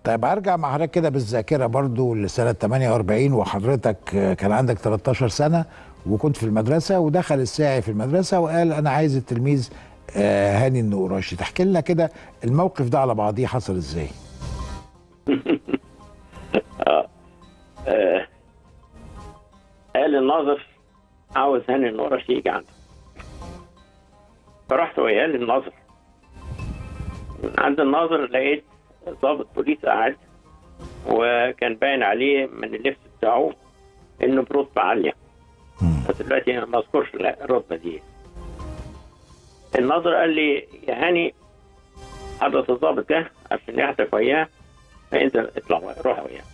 طيب هرجع مع حضرتك كده بالذاكره برضو لسنه 48 وحضرتك كان عندك 13 سنه وكنت في المدرسه ودخل الساعي في المدرسه وقال انا عايز التلميذ آه، هاني النقراشي تحكي لنا كده الموقف ده على بعضيه حصل ازاي؟ آه. آه. قال الناظر عاوز هاني النقراشي يجي عنده فرحت وياه للناظر عند الناظر لقيت ضابط بوليس قاعد وكان باين عليه من اللبس بتاعه انه برتبه عاليه بس دلوقتي أنا ما اذكرش لا الرتبه دي الناظر قال لي يا هاني حضرة الضابط ده عشان يحتك وياه فانت اطلع وياه، روح وياه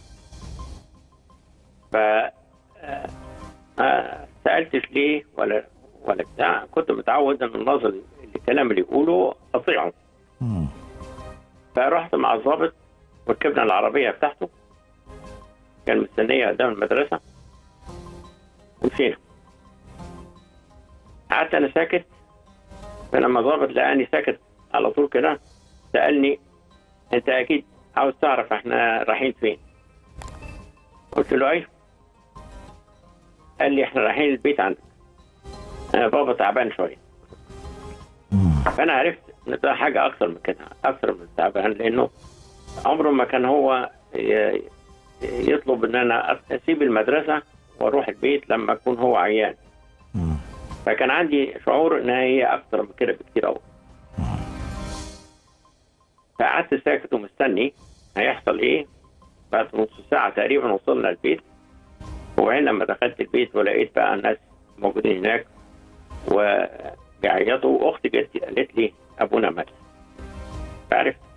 ف آه، ما سالتش ليه ولا ولا بتاع كنت متعود ان الناظر اللي- الكلام اللي يقوله اطيعه مم. فرحت مع الضابط وركبنا العربية بتاعته كان مستنية قدام المدرسة ومشينا قعدت أنا ساكت فلما الضابط لقاني ساكت على طول كده سألني أنت أكيد عاوز تعرف إحنا رايحين فين قلت له أيوه قال لي إحنا رايحين البيت عندك أنا بابا تعبان شوية مم. فانا عرفت ان ده حاجه اكثر من كده اكثر من تعبان لانه عمره ما كان هو ي- يطلب ان انا اسيب المدرسه واروح البيت لما اكون هو عيان مم. فكان عندي شعور ان هي اكثر من كده بكتير قوي فقعدت ساكت ومستني هيحصل ايه بعد نص ساعه تقريبا وصلنا البيت وبعدين لما دخلت البيت ولقيت بقى الناس موجودين هناك وبيعيطوا واختي جت قالت لي ابونا مات فعرفت